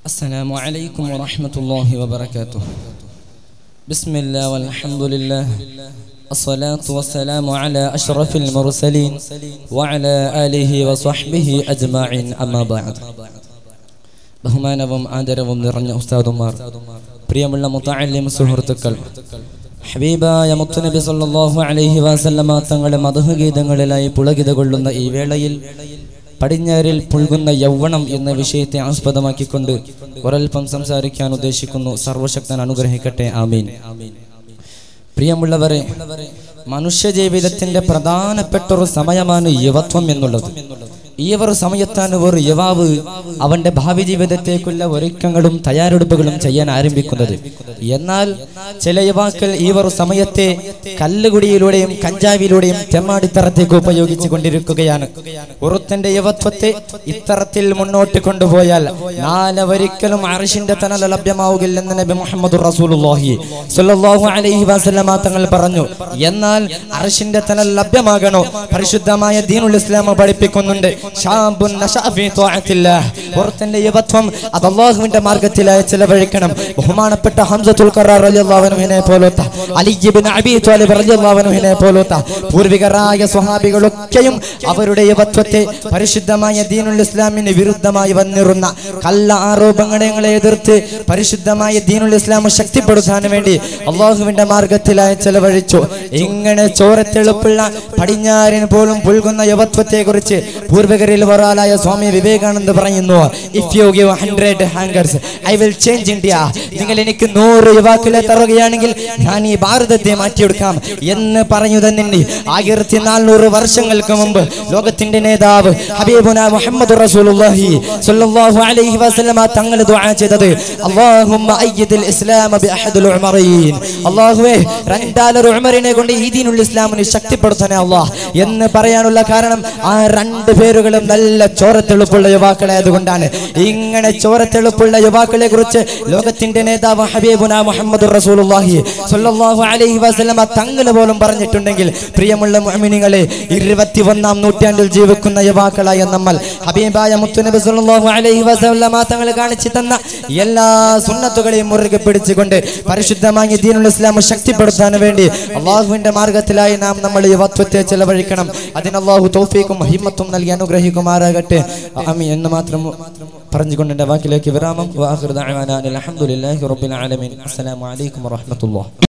السلام عليكم ورحمة الله وبركاته بسم الله والحمد لله الصلاة والسلام على أشرف المرسلين وعلى آله وصحبه أجمعين أما بعد ബഹുമാനവും ആദരവും നിറഞ്ഞ ഉസ്താദുമാർ പ്രിയമുള്ള മുത്തഅല്ലിം സുഹൃത്തുക്കൾ ഹബീബായ മുത്തുനബി സല്ലല്ലാഹു അലൈഹി വസല്ലമ തങ്ങളുടെ മധുഹ ഗീതങ്ങളിലായി പുളകിത കൊള്ളുന്ന ഈ വേളയിൽ പടിഞ്ഞാറിൽ പുൽകുന്ന യൗവനം എന്ന വിഷയത്തെ ആസ്പദമാക്കിക്കൊണ്ട് ഒരൽപ്പം സംസാരിക്കാൻ ഉദ്ദേശിക്കുന്നു സർവശക്തൻ അനുഗ്രഹിക്കട്ടെ ആമീൻ പ്രിയമുള്ളവരെ മനുഷ്യ ജീവിതത്തിന്റെ പ്രധാനപ്പെട്ട ഒരു സമയമാണ് യുവത്വം എന്നുള്ളത് ഈ ഒരു സമയത്താണ് ഒരു യുവാവ് അവന്റെ ഭാവി ജീവിതത്തേക്കുള്ള ഒരുക്കങ്ങളും തയ്യാറെടുപ്പുകളും ചെയ്യാൻ ആരംഭിക്കുന്നത് എന്നാൽ ചില യുവാക്കൾ ഈ ഒരു സമയത്തെ കല്ലുകുടിയിലൂടെയും കഞ്ചാവിലൂടെയും തെമ്മാടിത്തറത്തേക്ക് ഉപയോഗിച്ചു കൊണ്ടിരിക്കുകയാണ് ഉറുത്തന്റെ യുവത്വത്തെ ഇത്തരത്തിൽ മുന്നോട്ട് കൊണ്ടുപോയാൽ നാലവരിക്കലും അർഷിന്റെ തണൽ ലഭ്യമാവുകില്ലെന്ന് നബി മുഹമ്മദ് റസൂലുള്ളാഹി സ്വല്ലല്ലാഹു അലൈഹി വസല്ലമ തങ്ങൾ പറഞ്ഞു എന്നാൽ അർഷിന്റെ തണൽ ലഭ്യമാകണോ പരിശുദ്ധമായ ദീനുൽ ഇസ്ലാം പഠിപ്പിക്കുന്നുണ്ട് ഷാബുൻ നശഅ ഫീ ത്വാഅത്തില്ലാഹ് ഉറുത്തന്റെ യുവത്വം അത് അല്ലാഹുവിന്റെ മാർഗ്ഗത്തിലായി ചെലവഴിക്കണം ബഹുമാനപ്പെട്ട ഹംസത്തുൽ ഖറാർ റളിയല്ലാഹു അൻഹുവിനെ പോലത്തെ അലി ഇബ്നു അബീ ത്വാലിബ് റളിയല്ലാഹു അൻഹുവിനെ പോലത്തെ പൂർവികരായ സ്വഹാബികളൊക്കെയും അവരുടെ യുവത്വത്തെ പരിശുദ്ധമായ ദീനുൽ ഇസ്ലാമിന് വിരുദ്ധമായി വന്നിരുന്ന കള്ള ആരോപണങ്ങളെ എതിർത്ത് പരിശുദ്ധമായ ദീനുൽ ഇസ്ലാം ശക്തിപ്പെടുത്താൻ വേണ്ടി അള്ളാഹുവിന്റെ മാർഗത്തിലായി ചെലവഴിച്ചു ഇങ്ങനെ ചോരത്തെളുപ്പുള്ള പടിഞ്ഞാറിന് പോലും പുൽകുന്ന യുവത്വത്തെ കുറിച്ച് പൂർവികരിൽ ഒരാളായ സ്വാമി വിവേകാനന്ദ പറയുന്നു if you give hundred hankers I will change India നിങ്ങൾ എനിക്ക് നൂറ് യുവാക്കളെ തറുകയാണെങ്കിൽ ഞാൻ ഈ ഭാരതത്തെ മാറ്റിയെടുക്കാം എന്ന് പറഞ്ഞു തന്നെ ആയിരത്തി നാനൂറ് വർഷങ്ങൾക്ക് മുമ്പ് ലോകത്തിന്റെ നേതാവ് ഹബീബുന മുഹമ്മദ് റസൂലുള്ളാഹി സ്വല്ലല്ലാഹു അലൈഹി വസല്ലമ തങ്ങൾ ദുആ ചെയ്തത് അല്ലാഹുമ്മ അയ്യിദിൽ ഇസ്ലാമ ബി അഹദുൽ ഉമറീൻ അല്ലാഹുവേ രണ്ടാലൊരു ഉമറിനെ കൊണ്ട് ഈ ദീനുൽ ഇസ്ലാമിനെ ശക്തിപ്പെടുത്തണേ അല്ലാഹ് എന്ന് പറയാനുള്ള കാരണം ആ രണ്ട് പേരുകളും നല്ല ചോരത്തെളുപ്പുള്ള യുവാക്കളായതുകൊണ്ടാണ് ഇങ്ങനെ ചോരത്തെളുപ്പുള്ള യുവാക്കളെ കുറിച്ച് ലോകത്തിന്റെ നേതാവ് ഹബീബുന മുഹമ്മദ് റസൂലുള്ളാഹി സ്വല്ലല്ലാഹു അലൈഹി വസല്ലമ തങ്ങൾ പോലും പറഞ്ഞിട്ടുണ്ടെങ്കിൽ പ്രിയമുള്ള മുഅ്മിനീങ്ങളെ ഇരുപത്തി ഒന്നാം നൂറ്റാണ്ടിൽ ജീവിക്കുന്ന യുവാക്കളായ നമ്മൾ ഹബീബായ മുത്തുനബി സല്ലല്ലാഹു അലൈഹി വസല്ലമ തങ്ങൾ കാണിച്ചു തന്ന എല്ലാ സുന്നത്തുകളെയും മുറുകെ പിടിച്ചുകൊണ്ട് പരിശുദ്ധമായ ദീനുൽ ഇസ്ലാം ശക്തിപ്പെടുത്താൻ വേണ്ടി അള്ളാഹുവിന്റെ മാർഗത്തിലായി നാം നമ്മൾ യുവത്വത്തെ ചെലവഴിക്കണം അതിന് അള്ളാഹു തൗഫീഖും ഹിമ്മത്തും നൽകി അനുഗ്രഹിക്കുമാറാകട്ടെ ആമീൻ എന്ന് മാത്രം പറഞ്ഞുകൊണ്ട് എൻ്റെ വാക്കിലേക്ക് വിരാമം വാഹിർ ദഅവാന അൽഹംദുലില്ലാഹി റബ്ബിൽ ആലമീൻ അസ്സലാമു അലൈക്കും വറഹ്മത്തുള്ളാഹി